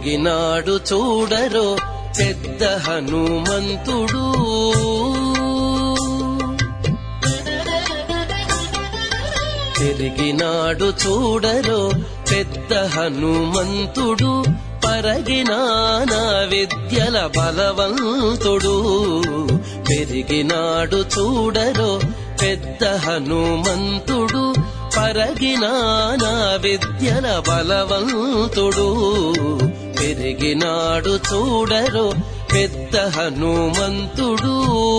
పెరిగినాడు చూడరో పెద్ద హనుమంతుడు పెరిగినాడు చూడరో పెద్ద హనుమంతుడు పరగినాన విద్యల బలవంతుడు పెరిగినాడు చూడరో పెద్ద హనుమంతుడు పరగినాన విద్యల బలవంతుడు పెరిగినాడు చూడరో పెద్ద హనుమంతుడు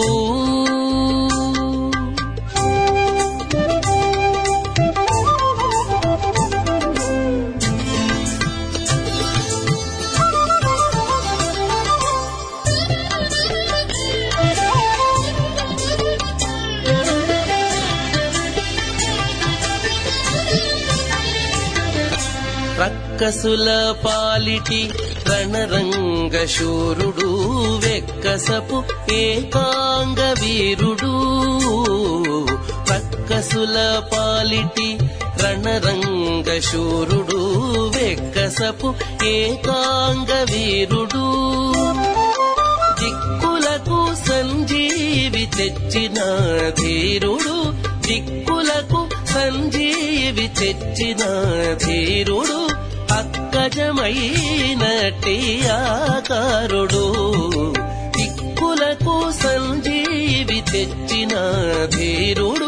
రక్కసుల పాలిటి రణరంగ శూరుడు వెక్కసపు ఏకాంగ వీరుడు రక్కసుల పాలిటి రణరంగ శూరుడు వెక్కసపు ఏకాంగ వీరుడు దిక్కులకు సంజీవి తెచ్చిన ధీరుడు దిక్కులకు సంజీవి తెచ్చిన ధీరుడు అక్కజమైనటి ఆకారుడు దిక్కులకు సంజీవి తెచ్చిన ధీరుడు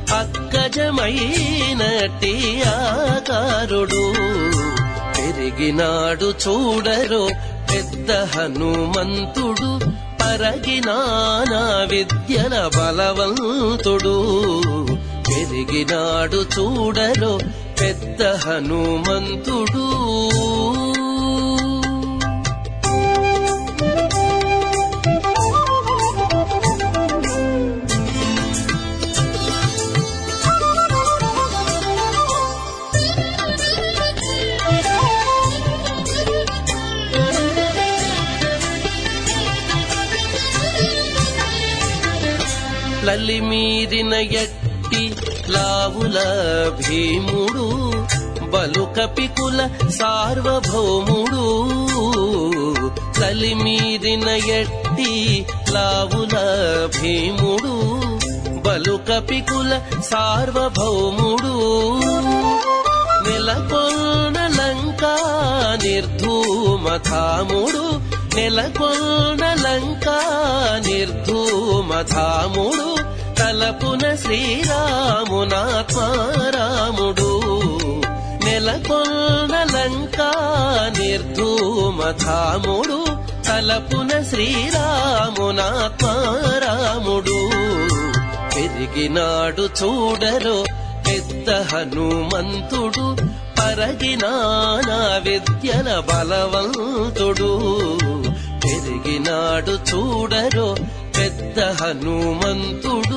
అక్కజమైనటి ఆకారుడు పెరిగినాడు చూడరో పెద్ద హనుమంతుడు పరగినానా విద్యల బలవంతుడు పెరిగినాడు చూడరో పెద్ద హనుమంతుడు లలిమీరిన ఎట్టి లావుల భీముడు బలుకపికుల సార్వభౌముడు లలిమీరిన ఎట్టి లావుల భీముడు బలుకపికుల సార్వభౌముడు నెలకొన్న లంకా నిర్ధూమధాముడు నెలకొన్న లంకా నిర్ధూమధాముడు తలపున శ్రీరామునాత్మారాముడు నెలకొన్న లంకా నిర్ధూమధాముడు తలపున శ్రీరామునాత్మారాముడు పెరిగినాడు చూడరో పెద్ద హనుమంతుడు పరగినానా విద్యల బలవంతుడు పెరిగినాడు చూడరో పెద్ద హనుమంతుడు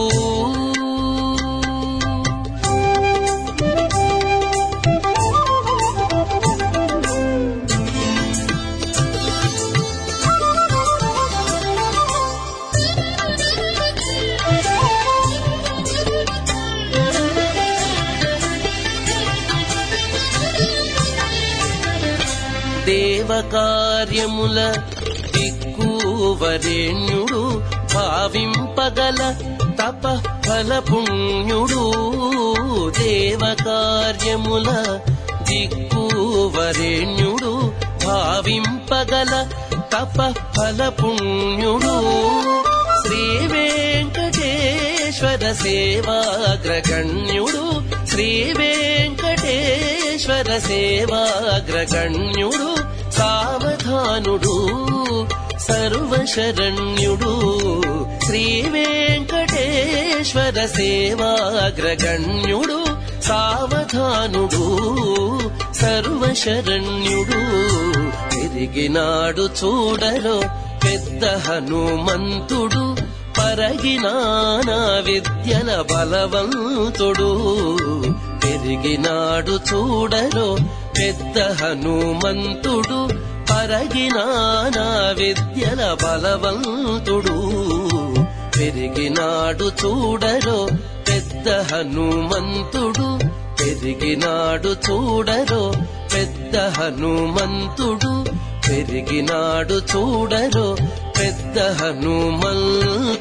దేవకార్యముల దిక్కువరేణ్యుడు భావింపగల తప ఫల పుణ్యుడు దేవకార్యముల దిక్కువరేణ్యుడు భావింపగల తప ఫల పుణ్యుడు శ్రీ వెంకటేశ్వర సేవాగ్రగణ్యుడు శ్రీ వెంకటేశ్వర సేవాగ్రగణ్యుడు సావధానుడు సర్వశరణ్యుడు శ్రీ వెంకటేశ్వర సేవాగ్రగణ్యుడు సావధానుడు సర్వశరణ్యుడు తిరిగినాడు చూడరో పెద్ద హనుమంతుడు పరగినానా విద్యల బలవంతుడు పెరిగినాడు చూడరో పెద్ద హనుమంతుడు పరగినానా విద్యల బలవంతుడు పెరిగినాడు చూడరో పెద్ద హనుమంతుడు పెరిగినాడు చూడరో పెద్ద హనుమంతుడు పెరిగినాడు చూడరో పెద్ద హనుమంతుడు